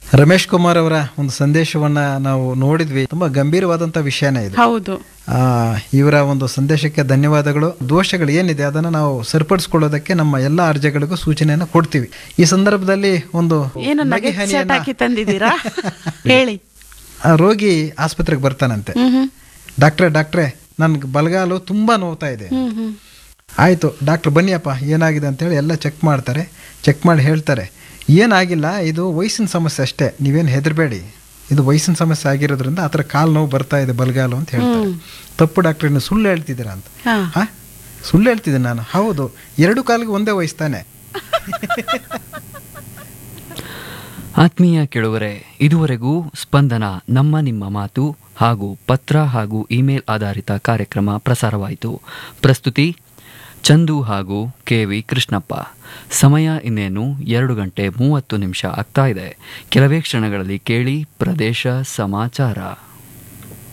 ರಮೇಶ್ ಕುಮಾರ್ ಅವರ ಒಂದು ಸಂದೇಶವನ್ನ ನಾವು ನೋಡಿದ್ವಿ ತುಂಬಾ ಗಂಭೀರವಾದಂತ ವಿಷಯನೇ ಇದು ಹೌದು ಆ, ಇವರ ಒಂದು ಸಂದೇಶಕ್ಕೆ ಧನ್ಯವಾದಗಳು ದೋಷಗಳು ಏನಿದೆ ಅದನ್ನು ನಾವು ಸರಿಪಡಿಸ್ಕೊಳ್ಳೋದಕ್ಕೆ ನಮ್ಮ ಎಲ್ಲ ಅರ್ಜಿಗಳಿಗೂ ಸೂಚನೆಯನ್ನು ಕೊಡ್ತೀವಿ ಈ ಸಂದರ್ಭದಲ್ಲಿ ಒಂದು ಏನು ನಗೆ ನಗೆ ಹನಿಯನ್ನ- ಹಾಕಿ ತಂದಿದ್ದೀರಾ ಹೇಳಿ ಆ ರೋಗಿ ಆಸ್ಪತ್ರೆಗೆ ಬರ್ತಾನಂತೆ ಹ್ಮ್ ಹ್ಮ್ ಡಾಕ್ಟ್ರೆ ಡಾಕ್ಟ್ರೆ ನನ್ಗೆ ಬಲಗಾಲು ತುಂಬಾ ನೋವ್ತಾ ಇದೆ ಹ್ಮ್ ಹ್ಮ್ ಆಯಿತು ಡಾಕ್ಟ್ರ್ ಬನ್ನಿಯಪ್ಪ ಏನಾಗಿದೆ ಅಂತೇಳಿ ಎಲ್ಲ ಚೆಕ್ ಮಾಡ್ತಾರೆ ಚೆಕ್ ಮಾಡಿ ಹೇಳ್ತಾರೆ ಏನಾಗಿಲ್ಲ ಇದು ವಯಸ್ಸಿನ ಸಮಸ್ಯೆ ಅಷ್ಟೇ ನೀವೇನು ಹೆದರಬೇಡಿ ಇದು ವಯಸ್ಸಿನ ಸಮಸ್ಯೆ ಆಗಿರೋದ್ರಿಂದ ಆ ಥರ ಕಾಲು ನೋವು ಬರ್ತಾ ಇದೆ ಬಲಗಾಲು ಅಂತ ಹೇಳ್ತಾರೆ ತಪ್ಪು ಡಾಕ್ಟ್ರ್ ನೀವು ಸುಳ್ಳು ಹೇಳ್ತಿದ್ದೀರಾ ಅಂತ ಹಾ ಹಾ ಸುಳ್ಳು ಹೇಳ್ತಿದ್ದೀನಿ ನಾನು ಹೌದು ಎರಡು ಕಾಲಿಗೆ ಒಂದೇ ವಯಸ್ಸು ತಾನೆ ಆತ್ಮೀಯ ಕೇಳುವರೆ ಇದುವರೆಗೂ ಸ್ಪಂದನ ನಮ್ಮ ನಿಮ್ಮ ಮಾತು ಹಾಗೂ ಪತ್ರ ಹಾಗೂ ಇಮೇಲ್ ಆಧಾರಿತ ಕಾರ್ಯಕ್ರಮ ಪ್ರಸಾರವಾಯಿತು ಪ್ರಸ್ತುತಿ ಚಂದು ಹಾಗೂ ಕೆ ವಿ ಕೃಷ್ಣಪ್ಪ ಸಮಯ ಇನ್ನೇನು ಎರಡು ಗಂಟೆ ಮೂವತ್ತು ನಿಮಿಷ ಆಗ್ತಾ ಇದೆ ಕೆಲವೇ ಕ್ಷಣಗಳಲ್ಲಿ ಕೇಳಿ ಪ್ರದೇಶ ಸಮಾಚಾರ